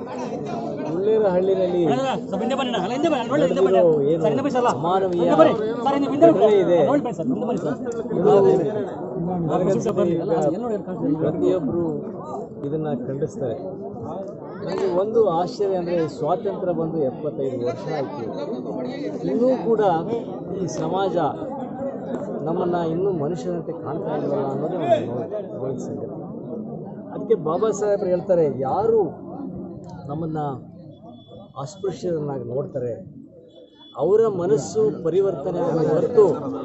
ಉಳ್ಳೇರ ಹಳ್ಳಿನಲ್ಲಿ ಸ್ವಲ್ಪ ಹಿಂದೆ ಬನ್ನಿ ಅಲ್ಲ ಹಿಂದೆ ಬನ್ನಿ ನೋಡಿ ಹಿಂದೆ ಬನ್ನಿ ನಡೆದಿರೋ ಏನು ಸರ್ ಹಿಂದೆ ಬನ್ನಿ ಸರ್ ಅಮಾನವೀಯ ಹಿಂದೆ ಬನ್ನಿ ಸರ್ ಹಿಂದೆ ಹಿಂದೆ ಘಟನೆ ಇದೆ ನೋಡಿ ಬನ್ನಿ ಸರ್ ಹಿಂದೆ ಬನ್ನಿ ಸರ್ ಇದು ನನಗನ್ಸುತ್ತೆ ಈಗ ಪ್ರತಿಯೊಬ್ಬರು ಇದನ್ನ ಖಂಡಿಸ್ತಾರೆ ನನಗೆ ಒಂದು ಆಶ್ಚರ್ಯ ಅಂದರೆ ಸ್ವಾತಂತ್ರ್ಯ ಬಂದು ಎಪ್ಪತ್ತೈದು ವರ್ಷ ಆಯಿತು ಇನ್ನೂ ಕೂಡ ಈ ಸಮಾಜ ನಮ್ಮನ್ನು ಇನ್ನೂ ಮನುಷ್ಯನಂತೆ ಕಾಣ್ತಾ ಇಲ್ವಲ್ಲ ಅನ್ನೋದೇ ಒಂದು ನೋವು- ನೋವಿನ ಸಂಗತಿ ಅದಕ್ಕೆ ಬಾಬಾ ಸಾಹೇಬ್ರು ಹೇಳ್ತಾರೆ ಯಾರು ನಮ್ಮನ್ನು ಅಸ್ಪೃಶ್ಯರನ್ನಾಗಿ ನೋಡ್ತಾರೆ ಅವರ ಮನಸ್ಸು ಪರಿವರ್ತನೆ ಆಗೋ ಹೊರತು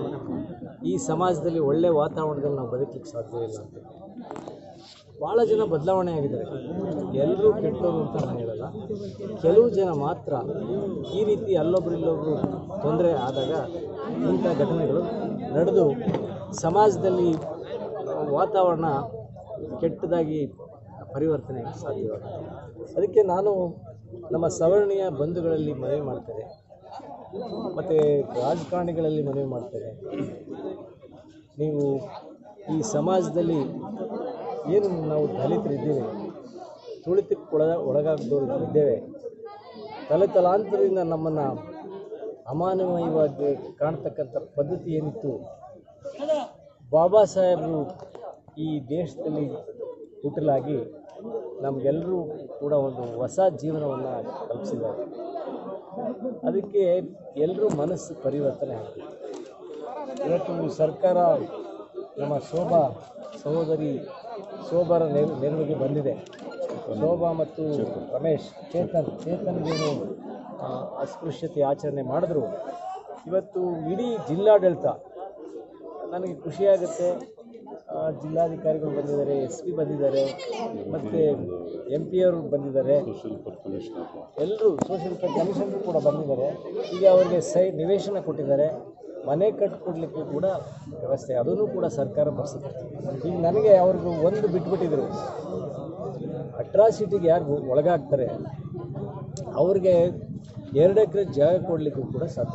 ಈ ಸಮಾಜದಲ್ಲಿ ಒಳ್ಳೆ ವಾತಾವರಣದಲ್ಲಿ ನಾವು ಬದುಕಲಿಕ್ಕೆ ಸಾಧ್ಯವಿಲ್ಲ ಅಂತ ಭಾಳ ಜನ ಬದಲಾವಣೆ ಆಗಿದ್ದಾರೆ ಎಲ್ಲರೂ ಕೆಟ್ಟವರು ಅಂತ ನಾನು ಹೇಳಲ್ಲ ಕೆಲವು ಜನ ಮಾತ್ರ ಈ ರೀತಿ ಅಲ್ಲೊಬ್ರು ಇಲ್ಲೊಬ್ರು ತೊಂದರೆ ಆದಾಗ ಇಂಥ ಘಟನೆಗಳು ನಡೆದು ಸಮಾಜದಲ್ಲಿ ವಾತಾವರಣ ಕೆಟ್ಟದಾಗಿ ಪರಿವರ್ತನೆ ಸಾಧ್ಯವಾಗುತ್ತೆ ಅದಕ್ಕೆ ನಾನು ನಮ್ಮ ಸವರ್ಣೀಯ ಬಂಧುಗಳಲ್ಲಿ ಮನವಿ ಮಾಡ್ತೇನೆ ಮತ್ತು ರಾಜಕಾರಣಿಗಳಲ್ಲಿ ಮನವಿ ಮಾಡ್ತೇನೆ ನೀವು ಈ ಸಮಾಜದಲ್ಲಿ ಏನು ನಾವು ದಲಿತರಿದ್ದೇವೆ ತುಳಿತಕ್ಕೆ ಒಳಗ ಒಳಗಾಗದವ್ರು ಇದ್ದೇವೆ ತಲೆ ತಲಾಂತರದಿಂದ ನಮ್ಮನ್ನು ಅಮಾನವೀಯವಾಗಿ ಕಾಣ್ತಕ್ಕಂಥ ಪದ್ಧತಿ ಏನಿತ್ತು ಬಾಬಾ ಸಾಹೇಬರು ಈ ದೇಶದಲ್ಲಿ ಹುಟ್ಟಲಾಗಿ ನಮಗೆಲ್ಲರೂ ಕೂಡ ಒಂದು ಹೊಸ ಜೀವನವನ್ನು ಕಲ್ಪಿಸಿದ್ದಾರೆ ಅದಕ್ಕೆ ಎಲ್ಲರೂ ಮನಸ್ಸು ಪರಿವರ್ತನೆ ಆಗ್ತದೆ ಇವತ್ತು ಸರ್ಕಾರ ನಮ್ಮ ಶೋಭಾ ಸಹೋದರಿ ಶೋಭಾರ ನೆರ ನೆರವಿಗೆ ಬಂದಿದೆ ಶೋಭಾ ಮತ್ತು ರಮೇಶ್ ಚೇತನ್ ಚೇತನ್ಗೇನು ಆ, ಅಸ್ಪೃಶ್ಯತೆ ಆಚರಣೆ ಮಾಡಿದ್ರು ಇವತ್ತು ಇಡೀ ಜಿಲ್ಲಾಡಳಿತ ನನಗೆ ಖುಷಿಯಾಗುತ್ತೆ ಆ, ಜಿಲ್ಲಾಧಿಕಾರಿಗಳು ಬಂದಿದ್ದಾರೆ ಎಸ್ ಪಿ ಬಂದಿದ್ದಾರೆ ಮತ್ತು ಎಂ ಪಿ ಅವರು ಬಂದಿದ್ದಾರೆ ಎಲ್ಲರೂ ಸೋಷಿಯಲ್ ಕಮಿಷನರು ಕೂಡ ಬಂದಿದ್ದಾರೆ ಈಗ ಅವರಿಗೆ ಸೈ ನಿವೇಶನ ಕೊಟ್ಟಿದ್ದಾರೆ ಮನೆ ಕಟ್ಟಿಕೊಡ್ಲಿಕ್ಕೂ ಕೂಡ ವ್ಯವಸ್ಥೆ ಅದನ್ನು ಕೂಡ ಸರ್ಕಾರ ಬರ್ಸುತ್ತೆ ಈಗ ನನಗೆ ಅವ್ರಿಗೆ ಒಂದು ಬಿಟ್ಬಿಟ್ಟಿದ್ರು ಅಟ್ರಾಸಿಟಿಗೆ ಯಾರು ಒಳಗಾಗ್ತಾರೆ ಅವ್ರಿಗೆ ಎರಡು ಎಕರೆ ಜಾಗ ಕೊಡಲಿಕ್ಕೂ ಕೂಡ ಸಾಧ್ಯ